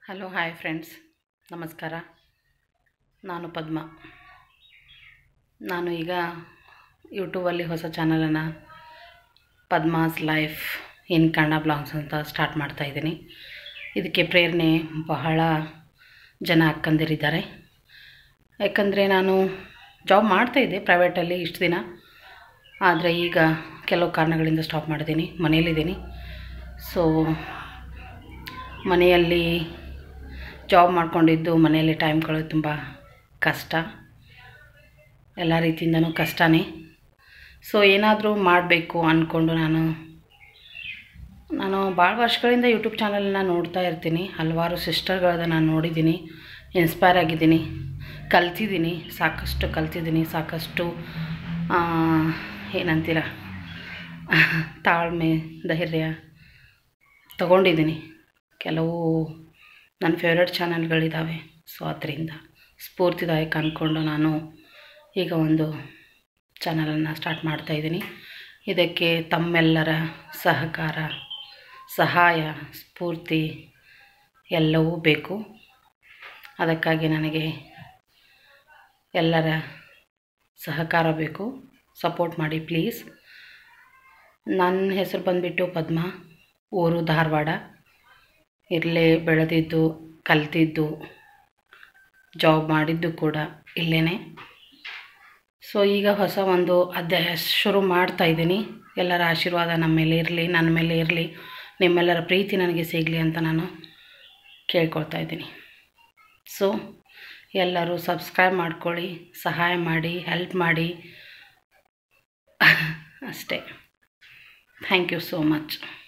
hello hi friends ನಮಸ್ಕಾರ ನಾನು ಪದ್ಮ ನಾನು ಈಗ ಯೂಟ್ಯೂಬಲ್ಲಿ ಹೊಸ ಚಾನಲನ್ನು Padma's life in Kannada blogs ಅಂತ ಸ್ಟಾರ್ಟ್ ಮಾಡ್ತಾ ಇದ್ದೀನಿ ಇದಕ್ಕೆ ಪ್ರೇರಣೆ ಬಹಳ ಜನ ಅಕ್ಕಂದಿರಿದ್ದಾರೆ ಯಾಕಂದರೆ ನಾನು ಜಾಬ್ ಮಾಡ್ತಾಯಿದ್ದೆ ಪ್ರೈವೇಟಲ್ಲಿ ಇಷ್ಟು ದಿನ ಆದರೆ ಈಗ ಕೆಲವು ಕಾರಣಗಳಿಂದ ಸ್ಟಾಪ್ ಮಾಡಿದ್ದೀನಿ ಮನೇಲಿದ್ದೀನಿ ಸೊ ಮನೆಯಲ್ಲಿ ಜಾಬ್ ಮಾಡ್ಕೊಂಡಿದ್ದು ಮನೆಯಲ್ಲಿ ಟೈಮ್ ಕಳೆಯೋದು ತುಂಬ ಕಷ್ಟ ಎಲ್ಲ ರೀತಿಯಿಂದನೂ ಕಷ್ಟನೇ ಸೊ ಏನಾದರೂ ಮಾಡಬೇಕು ಅಂದ್ಕೊಂಡು ನಾನು ನಾನು ಭಾಳ ವರ್ಷಗಳಿಂದ ಯೂಟ್ಯೂಬ್ ಚಾನಲನ್ನ ನೋಡ್ತಾ ಇರ್ತೀನಿ ಹಲವಾರು ಸಿಸ್ಟರ್ಗಳನ್ನ ನಾನು ನೋಡಿದ್ದೀನಿ ಇನ್ಸ್ಪೈರ್ ಆಗಿದ್ದೀನಿ ಕಲ್ತಿದ್ದೀನಿ ಸಾಕಷ್ಟು ಕಲ್ತಿದ್ದೀನಿ ಸಾಕಷ್ಟು ಆ, ಏನಂತೀರ ತಾಳ್ಮೆ ಧೈರ್ಯ ತಗೊಂಡಿದ್ದೀನಿ ಕೆಲವು ನನ್ನ ಫೇವ್ರೆಟ್ ಚಾನಲ್ಗಳಿದ್ದಾವೆ ಸೊ ಅದರಿಂದ ಸ್ಫೂರ್ತಿದಾಯಕ ಅಂದ್ಕೊಂಡು ನಾನು ಈಗ ಒಂದು ಚಾನಲನ್ನು ಸ್ಟಾರ್ಟ್ ಮಾಡ್ತಾಯಿದ್ದೀನಿ ಇದಕ್ಕೆ ತಮ್ಮೆಲ್ಲರ ಸಹಕಾರ ಸಹಾಯ ಸ್ಫೂರ್ತಿ ಎಲ್ಲವೂ ಬೇಕು ಅದಕ್ಕಾಗಿ ನನಗೆ ಎಲ್ಲರ ಸಹಕಾರ ಬೇಕು ಸಪೋರ್ಟ್ ಮಾಡಿ ಪ್ಲೀಸ್ ನನ್ನ ಹೆಸರು ಬಂದುಬಿಟ್ಟು ಪದ್ಮ ಊರು ಧಾರವಾಡ ಇಲ್ಲೇ ಬೆಳೆದಿದ್ದು ಕಲ್ತಿದ್ದು ಜಾಬ್ ಮಾಡಿದ್ದು ಕೂಡ ಇಲ್ಲೇ ಸೊ ಈಗ ಹೊಸ ಒಂದು ಅಧ್ಯಾಯ ಶುರು ಮಾಡ್ತಾ ಇದ್ದೀನಿ ಎಲ್ಲರ ಆಶೀರ್ವಾದ ನಮ್ಮ ಮೇಲೆ ಇರಲಿ ನನ್ನ ಮೇಲೆ ಇರಲಿ ನಿಮ್ಮೆಲ್ಲರ ಪ್ರೀತಿ ನನಗೆ ಸಿಗಲಿ ಅಂತ ನಾನು ಕೇಳ್ಕೊಳ್ತಾ ಇದ್ದೀನಿ ಸೊ ಎಲ್ಲರೂ ಸಬ್ಸ್ಕ್ರೈಬ್ ಮಾಡ್ಕೊಳ್ಳಿ ಸಹಾಯ ಮಾಡಿ ಹೆಲ್ಪ್ ಮಾಡಿ ಅಷ್ಟೇ ಥ್ಯಾಂಕ್ ಯು ಸೋ ಮಚ್